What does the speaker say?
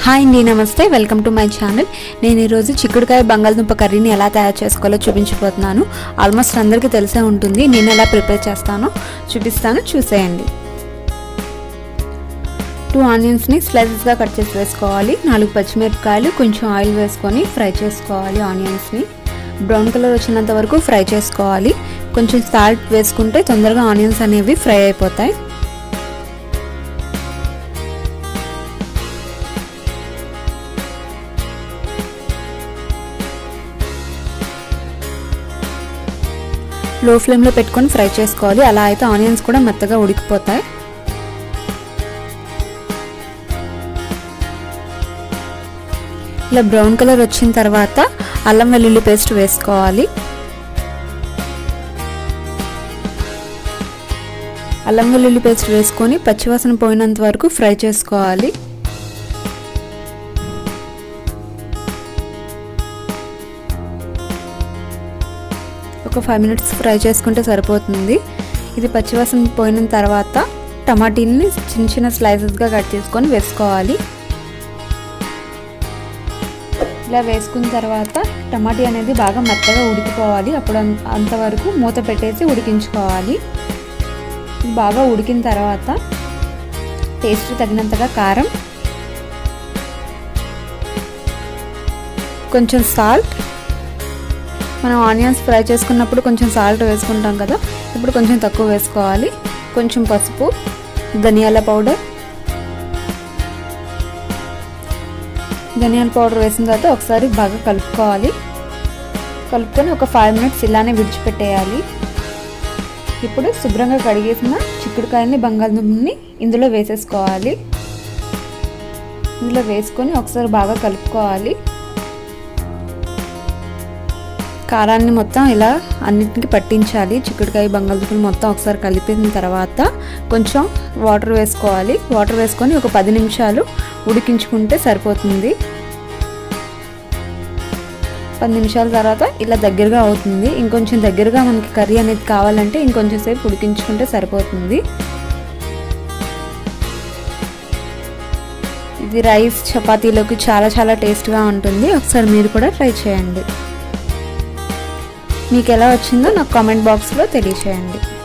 hi అండి నమస్తే welcome to my channel నేను ఈరోజు చిక్కుడుకాయ బంగాళదుంప కర్రీని ఎలా తయారు చేసుకోవాలో చూపించబోతున్నాను ఆల్మోస్ట్ అందరికీ తెలిసే ఉంటుంది నేను ఎలా ప్రిపేర్ చేస్తానో చూపిస్తాను చూసేయండి టూ ఆనియన్స్ని స్లైసెస్గా కట్ చేసి వేసుకోవాలి నాలుగు పచ్చిమిరపకాయలు కొంచెం ఆయిల్ వేసుకొని ఫ్రై చేసుకోవాలి ఆనియన్స్ని బ్రౌన్ కలర్ వచ్చినంత వరకు ఫ్రై చేసుకోవాలి కొంచెం సాల్ట్ వేసుకుంటే తొందరగా ఆనియన్స్ అనేవి ఫ్రై అయిపోతాయి లో ఫ్లేమ్లో పెట్టుకొని ఫ్రై చేసుకోవాలి అలా అయితే ఆనియన్స్ కూడా మెత్తగా ఉడికిపోతాయి ఇలా బ్రౌన్ కలర్ వచ్చిన తర్వాత అల్లం వెల్లుల్లి పేస్ట్ వేసుకోవాలి అల్లం వెల్లుల్లి పేస్ట్ వేసుకొని పచ్చివాసన పోయినంత వరకు ఫ్రై చేసుకోవాలి ఒక ఫైవ్ మినిట్స్ ఫ్రై చేసుకుంటే సరిపోతుంది ఇది పచ్చివాసన పోయిన తర్వాత టమాటీని చిన్న చిన్న స్లైసెస్గా కట్ చేసుకొని వేసుకోవాలి ఇలా వేసుకున్న తర్వాత టమాటీ అనేది బాగా మెత్తగా ఉడికిపోవాలి అప్పుడు అంతవరకు మూత పెట్టేసి ఉడికించుకోవాలి బాగా ఉడికిన తర్వాత టేస్ట్ తగినంతగా కారం కొంచెం సాల్ట్ మనం ఆనియన్స్ ఫ్రై చేసుకున్నప్పుడు కొంచెం సాల్ట్ వేసుకుంటాం కదా ఇప్పుడు కొంచెం తక్కువ వేసుకోవాలి కొంచెం పసుపు ధనియాల పౌడర్ ధనియాల పౌడర్ వేసిన తర్వాత ఒకసారి బాగా కలుపుకోవాలి కలుపుకొని ఒక ఫైవ్ మినిట్స్ ఇలానే విడిచిపెట్టేయాలి ఇప్పుడు శుభ్రంగా కడిగేసిన చిక్కుడుకాయని బంగాళదుంపని ఇందులో వేసేసుకోవాలి ఇందులో వేసుకొని ఒకసారి బాగా కలుపుకోవాలి కారాన్ని మొత్తం ఇలా అన్నిటికీ పట్టించాలి చిక్కుడుకాయ బంగాళదుంపలు మొత్తం ఒకసారి కలిపిన తర్వాత కొంచెం వాటర్ వేసుకోవాలి వాటర్ వేసుకొని ఒక పది నిమిషాలు ఉడికించుకుంటే సరిపోతుంది పది నిమిషాల తర్వాత ఇలా దగ్గరగా అవుతుంది ఇంకొంచెం దగ్గరగా మనకి కర్రీ అనేది కావాలంటే ఇంకొంచెం సేపు ఉడికించుకుంటే సరిపోతుంది ఇది రైస్ చపాతీలోకి చాలా చాలా టేస్ట్గా ఉంటుంది ఒకసారి మీరు కూడా ట్రై చేయండి మీకు ఎలా వచ్చిందో నాకు కామెంట్ బాక్స్లో తెలియచేయండి